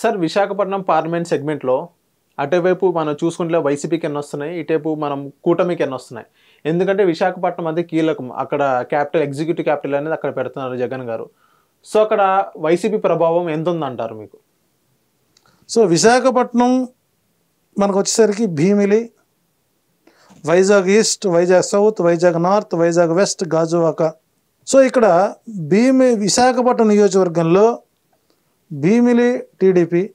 Sir Visakhapatnam parliament సెగ్మెంట్లో అటువైపు మనం చూసుకుంటే వైసీపీకి ఎన్ని వస్తున్నాయి ఇటువైపు మనం కూటమికి ఎన్ని వస్తున్నాయి ఎందుకంటే విశాఖపట్నం అది కీలకం అక్కడ క్యాపిటల్ ఎగ్జిక్యూటివ్ క్యాపిటల్ అనేది అక్కడ పెడుతున్నారు జగన్ గారు సో అక్కడ వైసీపీ ప్రభావం ఎంత ఉందంటారు మీకు సో విశాఖపట్నం మనకు వచ్చేసరికి Bheemili Vizag east Vizag south Vizag north Vizag west Gajuwaka so ఇక్కడ భీమి విశాఖపట్నం నియోజకవర్గంలో Bheemili TDP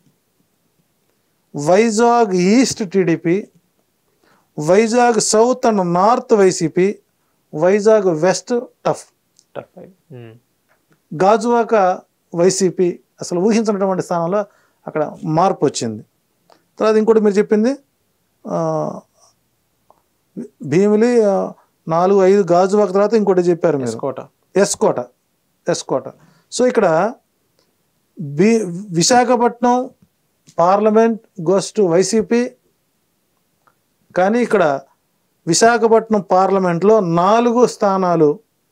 Vizag east TDP Vizag south and north YCP Vizag west tough tough um. Gajuwaka YCP అసలు ఊహించినటువంటి స్థానంలో అక్కడ మార్పు వచ్చింది తర్వాత ఇంకోటి మీరు చెప్పింది ఆ, భీమిలి ఆ, నాలుగు ఐదు గాజువాక తర్వాత ఇంకోటి చెప్పారు మీరు కోట ఎస్కోట ఎస్కోట సో ఇక్కడ be Visakhapatnam parliament goes to YCP కానీ ఇక్కడ విశాఖపట్నం పార్లమెంట్లో నాలుగు స్థానాలు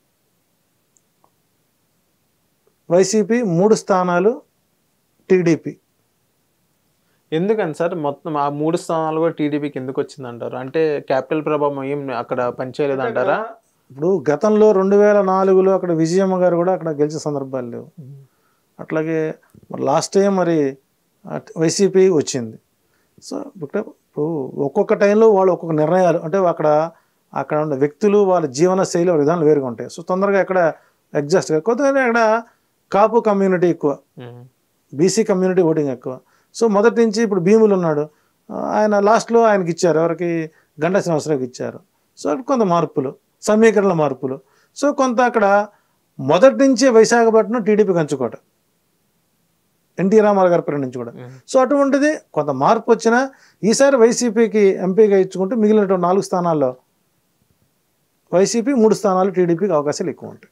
వైసీపీ మూడు స్థానాలు టీడీపీ ఎందుకని సార్ మొత్తం ఆ మూడు స్థానాలు కూడా టీడీపీకి ఎందుకు వచ్చింది అంటారు అంటే క్యాపిటల్ ప్రభావం ఏం అక్కడ పనిచేయలేదు అంటారా ఇప్పుడు గతంలో రెండు వేల నాలుగులో అక్కడ విజయమ్మ గారు కూడా అక్కడ గెలిచిన సందర్భాలు లేవు అట్లాగే మరి లాస్ట్ టైం మరి అట్- వైసీపీ వచ్చింది సో ఇప్పుడు ఇప్పుడు ఒక్కొక్క టైంలో వాళ్ళు ఒక్కొక్క నిర్ణయాలు అంటే అక్కడ అక్కడ ఉన్న వ్యక్తులు వాళ్ళ జీవన శైలి వాళ్ళ విధానాలు వేరుగా ఉంటాయి సో తొందరగా ఎక్కడ అడ్జస్ట్ కొత్తగా అక్కడ కాపు కమ్యూనిటీ ఎక్కువ ఉమ్. బీసీ కమ్యూనిటీ ఓటింగ్ ఎక్కువ సో మొదటి నుంచి ఇప్పుడు భీములు ఉన్నాడు ఆ, ఆయన లాస్ట్లో ఆయనకి ఇచ్చారు ఎవరికి గంట శ్రీనివాసరావుకి ఇచ్చారు సో అక్కడ కొంత మార్పులు సమీకరణ మార్పులు సో కొంత అక్కడ మొదటి నుంచే విశాఖపట్నం టీడీపీ కంచుకోట ఎన్టీ రామారావు గారి పేరు నుంచి కూడా ఉమ్. సో అటువంటిది కొంత మార్పు వచ్చినా ఈసారి వైసీపీకి ఎంపీగా ఇచ్చుకుంటే మిగిలినటువంటి నాలుగు స్థానాల్లో వైసీపీ మూడు స్థానాలు టీడీపీకి అవకాశాలు ఎక్కువ ఉంటాయి